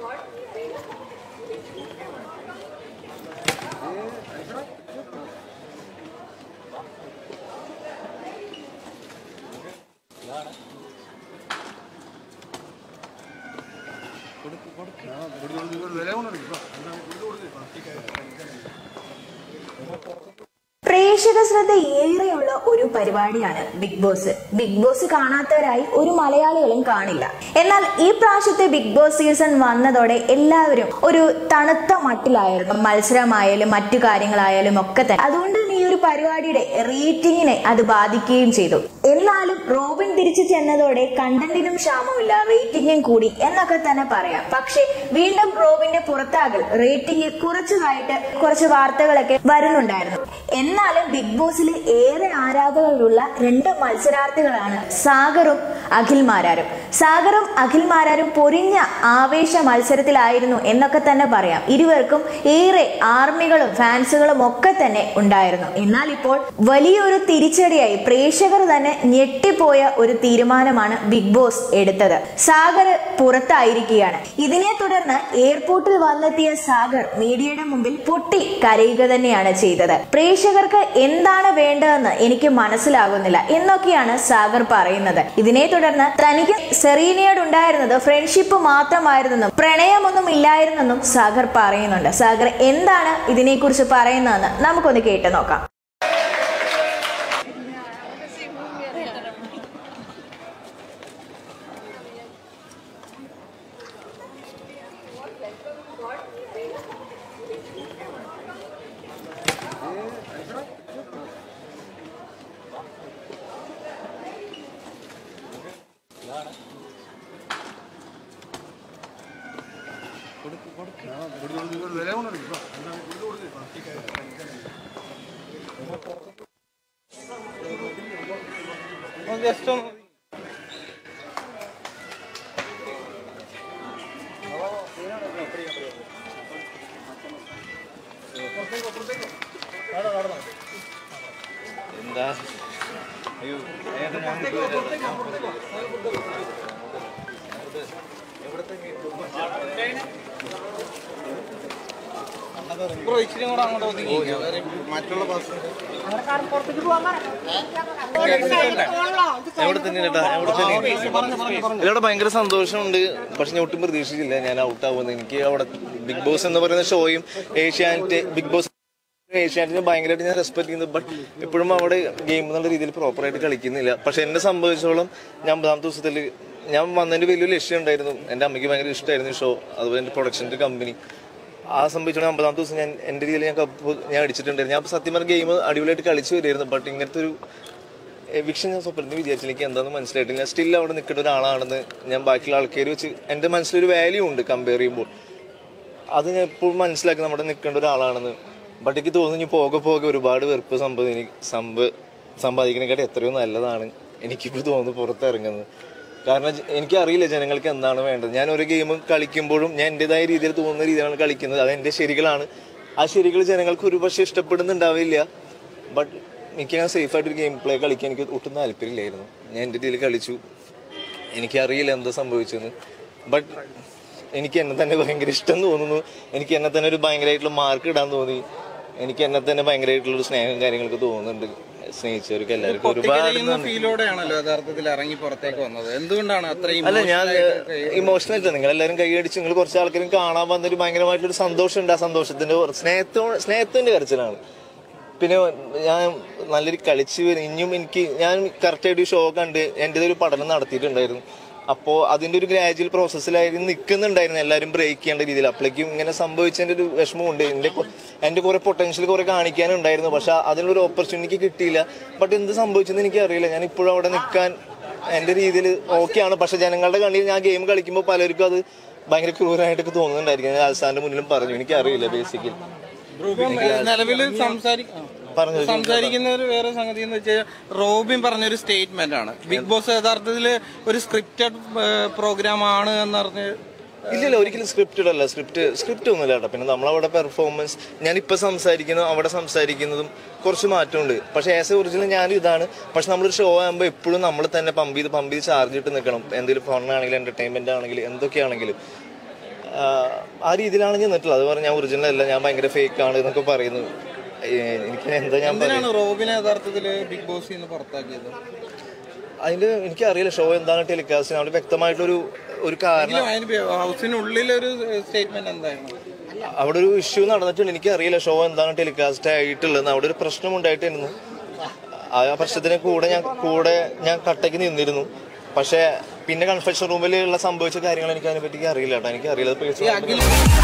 പ്രേക്ഷക ശ്രദ്ധ ഏറെയുള്ള ഒരു പരിപാടിയാണ് ബിഗ് ബോസ് ബിഗ് ബോസ് കാണാത്തവരായി ഒരു മലയാളികളും കാണില്ല എന്നാൽ ഈ പ്രാവശ്യത്തെ ബിഗ് ബോസ് സീസൺ വന്നതോടെ എല്ലാവരും ഒരു തണുത്ത മട്ടിലായിരുന്നു മത്സരമായാലും മറ്റു കാര്യങ്ങളായാലും ഒക്കെ തന്നെ അതുകൊണ്ട് തന്നെ ഈ ഒരു പരിപാടിയുടെ റേറ്റിംഗിനെ അത് ബാധിക്കുകയും ചെയ്തു എന്നാലും റോബിൻ തിരിച്ചു ചെന്നതോടെ കണ്ടന്റിനും ക്ഷാമമില്ല റേറ്റിംഗും കൂടി എന്നൊക്കെ തന്നെ പറയാം പക്ഷേ വീണ്ടും റോബിന്റെ പുറത്താകൽ റേറ്റിംഗ് കുറച്ചതായിട്ട് കുറച്ച് വാർത്തകളൊക്കെ വരുന്നുണ്ടായിരുന്നു എന്നാലും ബിഗ് ബോസിൽ ഏറെ ആരാധകരുള്ള രണ്ട് മത്സരാർത്ഥികളാണ് സാഗറും അഖിൽ മാരാരും സാഗറും അഖിൽ മാരാരും പൊരിഞ്ഞ ആവേശ മത്സരത്തിലായിരുന്നു എന്നൊക്കെ തന്നെ പറയാം ഇരുവർക്കും ഏറെ ആർമികളും ഫാൻസുകളും ഒക്കെ തന്നെ ഉണ്ടായിരുന്നു എന്നാൽ ഇപ്പോൾ വലിയൊരു തിരിച്ചടിയായി പ്രേക്ഷകർ തന്നെ ഞെട്ടിപ്പോയ ഒരു തീരുമാനമാണ് ബിഗ് ബോസ് എടുത്തത് സാഗർ പുറത്തായിരിക്കുകയാണ് ഇതിനെ തുടർന്ന് എയർപോർട്ടിൽ വന്നെത്തിയ സാഗർ മീഡിയയുടെ മുമ്പിൽ പൊട്ടി കരയുക തന്നെയാണ് ചെയ്തത് പ്രേക്ഷകർക്ക് എന്താണ് വേണ്ടതെന്ന് എനിക്ക് മനസ്സിലാകുന്നില്ല എന്നൊക്കെയാണ് സാഗർ പറയുന്നത് ഇതിനെ തുടർന്ന് തനിക്ക് സെറീനയോട് ഉണ്ടായിരുന്നത് ഫ്രണ്ട്ഷിപ്പ് മാത്രമായിരുന്നെന്നും പ്രണയമൊന്നും ഇല്ലായിരുന്നെന്നും സാഗർ പറയുന്നുണ്ട് സാഗർ എന്താണ് ഇതിനെക്കുറിച്ച് പറയുന്നതെന്ന് നമുക്കൊന്ന് കേട്ടു നോക്കാം ജസ്റ്റ് ഒന്ന് എന്താ അയ്യോ ഏട്ടാ ഞാൻ ബ്രോ ഇച്ചിരി കൂടെ അങ്ങോട്ട് ഒതുങ്ങി മറ്റുള്ള ബസ് എവിടെ തന്നെ ചേട്ടാ എവിടെ തന്നെ ഇവിടെ ഭയങ്കര സന്തോഷമുണ്ട് പക്ഷെ ഞാൻ ഒട്ടും പ്രതീക്ഷിച്ചില്ല ഞാൻ ഔട്ട് ആവുമെന്ന് എനിക്ക് അവിടെ ബിഗ് ബോസ് എന്ന് പറയുന്ന ഷോയും ഏഷ്യാനെറ്റ് ബിഗ് ബോസ് ഏഷ്യാനെറ്റിനെ ഭയങ്കരമായിട്ട് ഞാൻ റെസ്പെക്ട് ചെയ്യുന്നു ബട്ട് ഇപ്പോഴും അവിടെ ഗെയിം എന്നുള്ള രീതിയിൽ പ്രോപ്പറായിട്ട് കളിക്കുന്നില്ല പക്ഷെ എന്നെ സംബന്ധിച്ചോളം ഞാൻ ഒമ്പതാമത്തെ ദിവസത്തിൽ ഞാൻ വന്നതിന്റെ വലിയൊരു ലക്ഷ്യം ഉണ്ടായിരുന്നു എൻ്റെ അമ്മയ്ക്ക് ഭയങ്കര ഇഷ്ടമായിരുന്നു ഷോ അതുപോലെ എൻ്റെ പ്രൊഡക്ഷൻ്റെ കമ്പനി ആ സംബന്ധിച്ചോളം അമ്പതാമത്തെ ദിവസം ഞാൻ എൻ്റെ രീതിയിൽ ഞാൻ കപ്പ് ഞാൻ അടിച്ചിട്ടുണ്ടായിരുന്നു ഞാൻ സത്യം പറഞ്ഞ ഗെയിം അടിപൊളിയായിട്ട് കളിച്ചു വരുമായിരുന്നു ബട്ട് ഇങ്ങനത്തെ ഒരു എവിക്ഷൻ ഞാൻ സ്വപ്നത്തിൽ വിചാരിച്ചില്ല എനിക്ക് എന്താണെന്ന് മനസ്സിലായിട്ടില്ല ഞാൻ സ്റ്റിൽ അവിടെ നിൽക്കുന്ന ഒരാളാണെന്ന് ഞാൻ ബാക്കിയുള്ള ആൾക്കാർ വെച്ച് എൻ്റെ മനസ്സിലൊരു വാല്യൂ ഉണ്ട് കമ്പയർ ചെയ്യുമ്പോൾ അത് ഞാൻ എപ്പോഴും മനസ്സിലാക്കി നമ്മുടെ നിൽക്കേണ്ട ഒരാളാണെന്ന് ബട്ട് എനിക്ക് തോന്നുന്നു ഇനി പോകെ പോകെ ഒരുപാട് വെറുപ്പ് സമ്പാദി സമ്പ സമ്പാദിക്കുന്നതിനെക്കാട്ടി എത്രയോ നല്ലതാണ് എനിക്കിപ്പോൾ തോന്നുന്നു പുറത്തിറങ്ങുന്നത് കാരണം ജ- എനിക്കറിയില്ല ജനങ്ങൾക്ക് എന്താണ് വേണ്ടത് ഞാൻ ഒരു ഗെയിം കളിക്കുമ്പോഴും ഞാൻ എൻ്റെതായ രീതിയിൽ തോന്നുന്ന രീതിയിലാണ് കളിക്കുന്നത് അത് എൻ്റെ ശരികളാണ് ആ ശരികൾ ജനങ്ങൾക്ക് ഒരു പക്ഷേ ഇഷ്ടപ്പെടുന്നുണ്ടാവില്ല ബട്ട് എനിക്ക് ഞാൻ സേഫായിട്ടൊരു ഗെയിം പ്ലേ കളിക്കാൻ എനിക്ക് ഒട്ടും താല്പര്യമില്ലായിരുന്നു ഞാൻ എൻ്റെ രീതിയിൽ കളിച്ചു എനിക്കറിയില്ല എന്താ സംഭവിച്ചെന്ന് ബട്ട് എനിക്ക് എന്നെ തന്നെ ഭയങ്കര ഇഷ്ടം തോന്നുന്നു എനിക്ക് എന്നെ തന്നെ ഒരു ഭയങ്കരമായിട്ടുള്ള മാർക്ക് ഇടാൻ തോന്നി എനിക്ക് എന്നെ തന്നെ ഭയങ്കരമായിട്ടുള്ള ഒരു സ്നേഹം കാര്യങ്ങളൊക്കെ തോന്നുന്നുണ്ട് സ്നേഹിച്ചവർക്ക് എല്ലാവർക്കും ഒരുപാട് നന്ദി. ഫീലോടെയാണല്ലോ യഥാർത്ഥത്തിൽ ഇറങ്ങി പുറത്തേക്ക് വന്നത് എന്തുകൊണ്ടാണ് അത്രയും അല്ല ഞാൻ ഇമോഷണൽ ആയിട്ട് നിങ്ങൾ എല്ലാവരും കൈയടിച്ച് നിങ്ങൾ കുറച്ച് ആൾക്കാരും കാണാൻ വന്നൊരു ഭയങ്കരമായിട്ടൊരു സന്തോഷമുണ്ട് ആ സന്തോഷത്തിന്റെ പുറ- സ്നേഹത്തോ സ്നേഹത്തിന്റെ കരച്ചിലാണ് പിന്നെ ഞാൻ നല്ലൊരു കളിച്ച് വരും ഇനിയും എനിക്ക് ഞാൻ കറക്റ്റായിട്ട് ഷോ കണ്ട് എൻ്റെ ഒരു പഠനം നടത്തിയിട്ടുണ്ടായിരുന്നു അപ്പോൾ അതിന്റെ ഒരു ഗ്രാജുവൽ പ്രോസസ്സിലായിരുന്നു നിൽക്കുന്നുണ്ടായിരുന്നു എല്ലാവരും ബ്രേക്ക് ചെയ്യേണ്ട രീതിയിൽ അപ്പോഴേക്കും ഇങ്ങനെ സംഭവിച്ചതിന്റെ ഒരു വിഷമമുണ്ട് എൻ്റെ കൊ- എൻ്റെ കുറെ പൊട്ടൻഷ്യൽ കുറെ കാണിക്കാനുണ്ടായിരുന്നു പക്ഷെ അതിനുള്ളൊരു ഓപ്പർച്യൂണിറ്റി കിട്ടിയില്ല ബട്ട് എന്ത് സംഭവിച്ചെന്ന് എനിക്കറിയില്ല ഞാൻ ഇപ്പോഴും അവിടെ നിൽക്കാൻ എൻ്റെ രീതിയിൽ ഓക്കെയാണ് പക്ഷെ ജനങ്ങളുടെ കണ്ണിൽ ഞാൻ ഗെയിം കളിക്കുമ്പോൾ പലർക്കും അത് ഭയങ്കര ക്രൂരായിട്ടൊക്കെ തോന്നുന്നുണ്ടായിരിക്കും ഞാൻ ആൽസാന്റെ മുന്നിലും പറഞ്ഞു എനിക്കറിയില്ല ബേസിക്കലി നിലവിൽ സംസാരി പറഞ്ഞു സംസാരിക്കുന്ന ഒരു വേറെ സംഗതി എന്ന് വെച്ചാൽ റോബിൻ പറഞ്ഞൊരു സ്റ്റേറ്റ്മെന്റ് ആണ് ബിഗ് ബോസ് യഥാർത്ഥത്തിൽ ഒരു സ്ക്രിപ്റ്റഡ് പ്രോഗ്രാം ആണ് എന്ന് പറഞ്ഞ് ഇല്ലല്ല ഒരിക്കലും സ്ക്രിപ്റ്റഡ് അല്ല സ്ക്രിപ്റ്റ് സ്ക്രിപ്റ്റ് ഒന്നുമില്ല കേട്ടോ പിന്നെ നമ്മളവിടെ പെർഫോമൻസ് ഞാൻ ഇപ്പൊ സംസാരിക്കുന്നതും അവിടെ സംസാരിക്കുന്നതും കുറച്ച് മാറ്റമുണ്ട് പക്ഷെ ആസ് എ ഒറിജിനൽ ഞാനും ഇതാണ് പക്ഷെ നമ്മളൊരു ഷോ ആകുമ്പോൾ എപ്പോഴും നമ്മൾ തന്നെ പമ്പ് ചെയ്ത് പമ്പ് ചെയ്ത് ചാർജ് ഇട്ട് നിൽക്കണം എന്തെങ്കിലും ഫൺ ആണെങ്കിലും എന്റർടൈൻമെന്റ് ആണെങ്കിലും എന്തൊക്കെയാണെങ്കിലും ആ, ആ രീതിയിലാണ് ഞാൻ നിന്നിട്ടുള്ളത് അത് പറഞ്ഞാൽ ഞാൻ ഒറിജിനൽ അല്ല ഞാൻ ഭയങ്കര ഫേക്ക് ആണ് എന്നൊക്കെ പറയുന്നു ഏ, എനിക്ക് എന്താ ഞാൻ പറയുക എന്തിനാണ് റോബിനെ യഥാർത്ഥത്തില് ബിഗ് ബോസിൽ നിന്ന് പുറത്താക്കിയത് അതിന്റെ എനിക്കറിയില്ല ഷോ എന്താണ് ടെലികാസ്റ്റ് അവിടെ വ്യക്തമായിട്ടൊരു ഒരു കാരണം എങ്കിലും അതിന് ഹൗസിനുള്ളിൽ ഒരു സ്റ്റേറ്റ്മെന്റ് എന്തായിരുന്നു അവിടെ ഒരു ഇഷ്യൂ നടന്നിട്ടുണ്ട് എനിക്കറിയില്ല ഷോ എന്താണ് ടെലികാസ്റ്റ് ആയിട്ടുള്ളത് അവിടെ ഒരു പ്രശ്നം ഉണ്ടായിട്ടായിരുന്നു ആ പ്രശ്നത്തിന് കൂടെ ഞാൻ കൂടെ ഞാൻ കട്ടയ്ക്ക് നിന്നിരുന്നു പക്ഷേ പിന്നെ കൺഫെഷൻ റൂമിൽ ഉള്ള സംഭവിച്ച കാര്യങ്ങൾ എനിക്ക് അതിനെ പറ്റി അറിയില്ല കേട്ടോ എനിക്ക് അറിയില്ല ഈ അഖിൽ